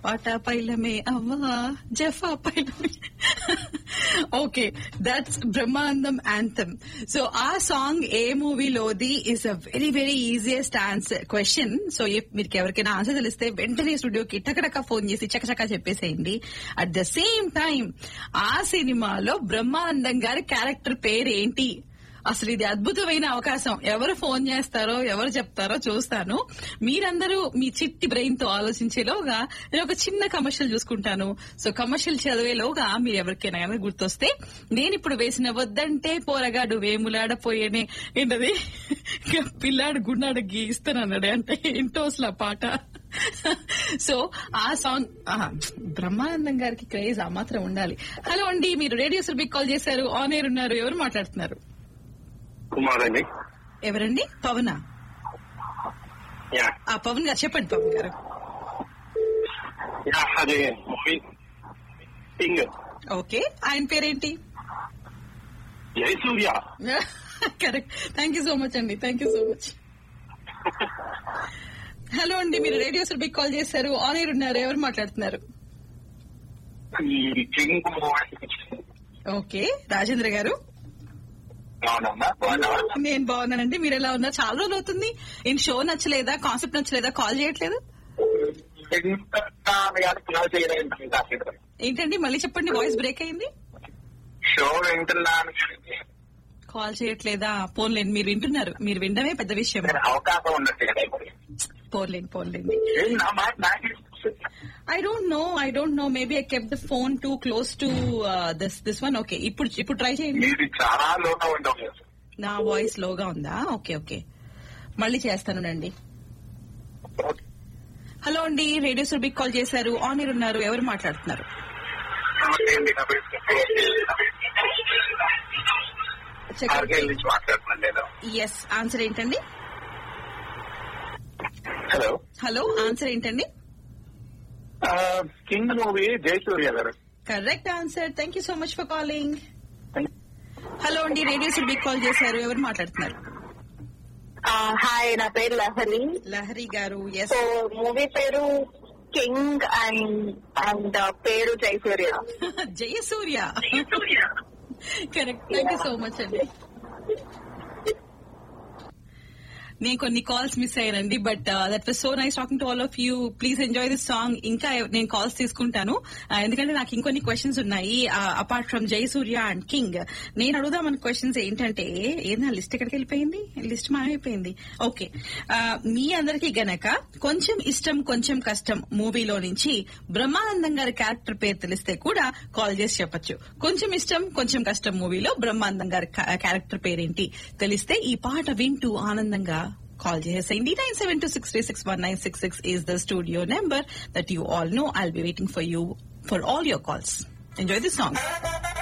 పాటా పైలమే అవ్వా జఫా పైలమే okay that's Brahmanandam anthem so ah song ఏ మూవీలోది is a very very easiest answer question so మీకు ఎవరికైనా ఆన్సర్ తెలిస్తే వెంటనే స్టూడియోకి టకటక ఫోన్ చేసి చకచకా చెప్పేసేయండి అట్ ద సేమ్ టైం ఆ సినిమాలో బ్రహ్మానందం గారి క్యారెక్టర్ పేరు ఏంటి అసలు ఇది అద్భుతమైన అవకాశం ఎవరు ఫోన్ చేస్తారో ఎవరు చెప్తారో చూస్తాను మీరందరూ మీ చిట్టి బ్రెయిన్ తో ఆలోచించేలోగా నేను ఒక చిన్న కమర్షియల్ చూసుకుంటాను సో కమర్షియల్ చదివేలోగా మీరు ఎవరికైనా కనుక గుర్తొస్తే నేను ఇప్పుడు వేసిన వద్దంటే పోరగాడు వేములాడపోయేనే ఏంటది పిల్లాడు గున్నాడు గీస్తానన్నాడే అంటే ఏంటో అసలు ఆ పాట సో ఆ సాంగ్ ఆహా, బ్రహ్మానందం గారికి క్రేజ్ ఆ మాత్రం ఉండాలి హలో అండి మీరు రేడియో సర్బిక్ కాల్ చేశారు ఆన్ ఎయిర్ ఉన్నారు ఎవరు మాట్లాడుతున్నారు కుమార్ అండి ఎవరండి పవనా యా ఆ పవన్ గారు చెప్పండి పవన్ గారు యా అది మూవీ కింగ్ ఓకే ఆయన పేరేంటి Jayasurya correct thank you so much అండి thank you so much hello అండి మీరు రేడియో సర్బిక్ కాల్ చేశారు ఆన్ ఎయిర్ ఉన్నారు ఎవరు మాట్లాడుతున్నారు ఈ కింగ్ ఓకే రాజేంద్ర గారు అవునమ్మా బాగున్నావా నేను బాగున్నానండి మీరు ఎలా ఉన్నారు చాలా రోజులు అవుతుంది ఏం షో నచ్చలేదా కాన్సెప్ట్ నచ్చలేదా కాల్ చేయట్లేదు కాల్ చేయడం ఏంటండి మళ్ళీ చెప్పండి వాయిస్ బ్రేక్ అయింది షో వింటున్నాను కానీ కాల్ చేయట్లేదా పోన్లేండి మీరు వింటున్నారు మీరు వినడమే పెద్ద విషయం నేను అవకాశం ఉండదు కదా ఇప్పుడు పోన్లేండి పోన్లేండి ఏం నా మాట నాకే I don't know I don't know maybe I kept the phone too close to this this one okay ఇప్పుడు ఇప్పుడు ట్రై చేయండి మీది చాలా లోగా ఉండవు నా వాయిస్ లోగా ఉందా ఓకే ఓకే మళ్ళీ చేస్తానునండి హలో అండి రేడియో సుర్బిక్ కాల్ చేశారు ఆన్ ఎయిర్ ఉన్నారు ఎవరు మాట్లాడుతున్నారు ఆర్కేల్ నుంచి మాట్లాడుతున్నాను నేను ఎస్ ఆన్సర్ ఏంటండి హలో హలో ఆన్సర్ ఏంటండి కింగ్ మూవీ జయసూర్య గారు correct answer thank you so much for calling hello అండి రేడియో సుర్బిక్ కాల్ చేశారు ఎవరు మాట్లాడుతున్నారు హాయ్ నా పేరు లహరి లహరి గారు ఎస్ సో మూవీ పేరు కింగ్ అండ్ అండ్ పేరు Jayasurya Jayasurya correct thank you so much అండి నేను కొన్ని కాల్స్ మిస్ అయ్యానండి but that was so nice talking to all of you please enjoy this song ఇంకా నేను కాల్స్ తీసుకుంటాను Uh, ఎందుకంటే నాకు ఇంకొన్ని క్వశ్చన్స్ ఉన్నాయి apart from Jayasurya and king నేను అడుగుదామన్న క్వశ్చన్స్ ఏంటంటే ఏదైనా లిస్ట్ ఎక్కడికి వెళ్ళిపోయింది లిస్ట్ మాయమైపోయింది ఓకే మీ అందరికీ గనక కొంచెం ఇష్టం కొంచెం కష్టం మూవీలో నుంచి బ్రహ్మానందం గారి క్యారెక్టర్ పేరు తెలిస్తే కూడా కాల్ చేసి చెప్పొచ్చు కొంచెం ఇష్టం కొంచెం కష్టం మూవీలో బ్రహ్మానందం గారి క్యారెక్టర్ పేరేంటి తెలిస్తే ఈ పాట వింటూ ఆనందంగా కాల్ చేసేయండి nine seven two six three six one nine six six is the studio number that you all know I'll be waiting for you for all your calls enjoy this song